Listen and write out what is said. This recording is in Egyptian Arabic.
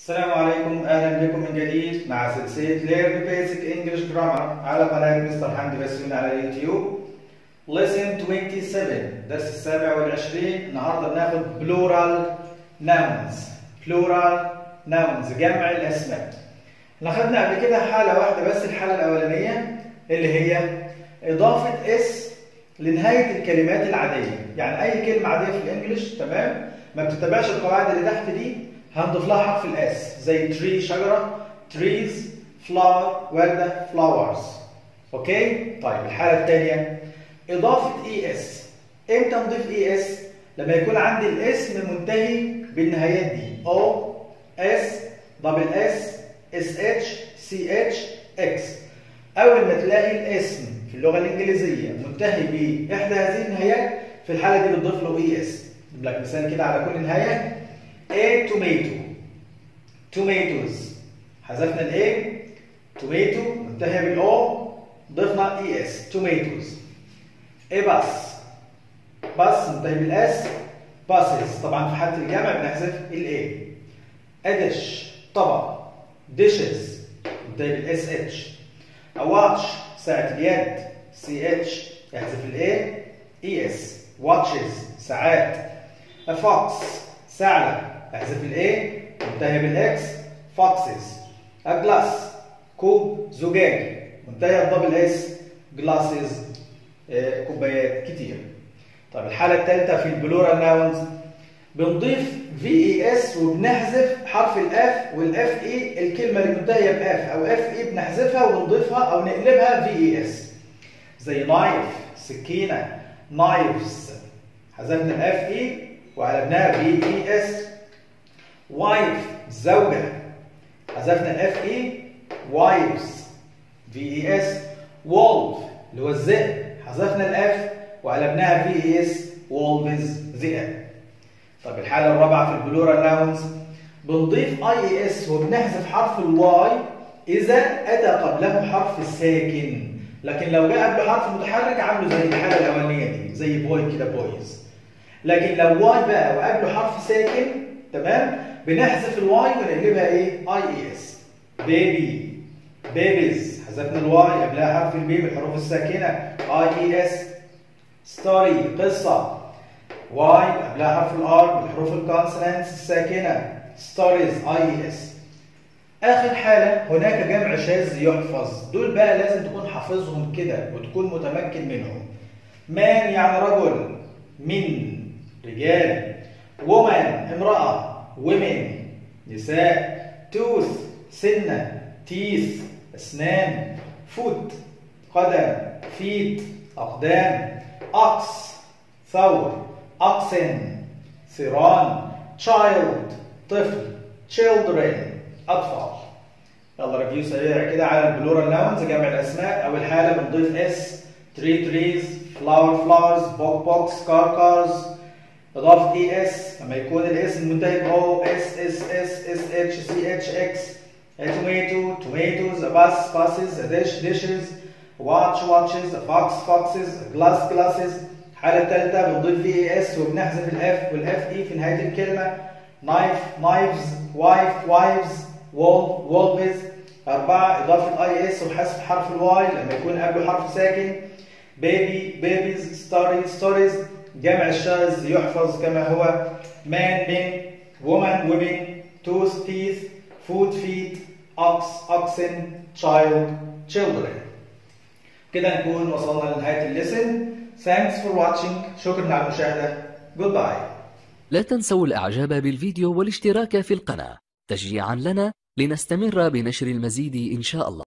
السلام عليكم اهلا بكم من جديد مع سلسله ليرن بيسك انجلش جرامر على قناه مستر حمدي بسيون على اليوتيوب lesson 27 درس السابع والعشرين النهارده بناخد بلورال nouns بلورال nouns جمع الاسماء احنا خدنا قبل كده حاله واحده بس الحاله الاولانيه اللي هي اضافه اس لنهايه الكلمات العاديه يعني اي كلمه عاديه في الانجليش تمام ما بتتبعش القواعد اللي تحت دي هنضيف لها حرف الاس زي تري شجره تريز فلاور ورده فلاورز اوكي طيب الحاله الثانيه اضافه اي اس امتى نضيف اي اس لما يكون عندي الاسم منتهي بالنهايات دي او اس دبل اس اس اتش سي اتش اكس اول ما تلاقي الاسم في اللغه الانجليزيه منتهي باحدى هذه النهايات في الحاله دي بتضيف له اي اس اجيب لك مثال كده على كل نهايه A tomato tomatoes حذفنا الاي tomato منتهيه بالاو ضفنا اي اس tomatoes A bus bus منتهي بالاس buses طبعا في حاله الجمع بنحذف الاي A dish طبق dishes منتهي بالاس اتش A watch ساعة اليد سي اتش يحذف الاي اي اس watches ساعات A fox ثعلب احذف الاي منتهيه بالاكس فوكسز جلاس كوب زجاج منتهيه بدبل اس جلاسز كوبايات كتير طب الحاله الثالثه في البلورال ناونز بنضيف في اي اس وبنحذف حرف الاف والاف اي الكلمه اللي منتهيه باف او اف اي بنحذفها ونضيفها او نقلبها في اي اس زي نايف سكينه نايفز حذفنا الاف اي وقلبناها في اي اس وايف زوجة حذفنا الاف اي وايفز في اي اس وولف اللي هو الذئب حذفنا الاف وقلبناها في اي اس وولفز ذئاب طب الحالة الرابعة في البلورال ناونز بنضيف اي اي اس وبنحذف حرف الواي إذا أتى قبله حرف ساكن لكن لو جاء قبله حرف متحرك عامله زي الحالة الأولانية دي زي بوي كده بويز لكن لو واي بقى وقبله حرف ساكن تمام بنحذف الواي ونقلبها ايه اي اي اس بيبي بيبيز حذفنا الواي قبلها حرف البي بالحروف الساكنه اي اي اس ستوري قصه واي قبلها حرف الار بالحروف الكونسونانتس الساكنه ستوريز اي اي اس اخر حاله هناك جمع شاذ يحفظ دول بقى لازم تكون حافظهم كده وتكون متمكن منهم مان يعني رجل من رجال woman امرأة women نساء tooth سنة teeth أسنان foot قدم feet أقدام ox ثور oxen ثيران child طفل children أطفال يلا ريفيو سريع كده على البلورال ناونز جمع الأسماء أول حالة بنضيف اس tree trees flower flowers book books car cars اضافه اي اس لما يكون الاسم منتهي ب او اس اس اس اس اتش سي اتش اكس توميتو توميتوز باس باسز ديش ديشز واتش واتشز فوكس فوكسز جلاس جلاسز الحاله الثالثه بنضيف في اي اس وبنحذف الاف والاف اي في نهايه الكلمه نايف نايفز وايف وايفز وول وولفز أربعة إضافة أي إس وحذف حرف الواي لما يكون قبله حرف ساكن بيبي بيبيز ستوري ستوريز جمع الشاذ يحفظ كما هو man men woman women tooth teeth food feet ox oxen child children كده نكون وصلنا لنهاية الليسن thanks for watching شكرا على المشاهدة goodbye لا تنسوا الإعجاب بالفيديو والاشتراك في القناة تشجيعا لنا لنستمر بنشر المزيد إن شاء الله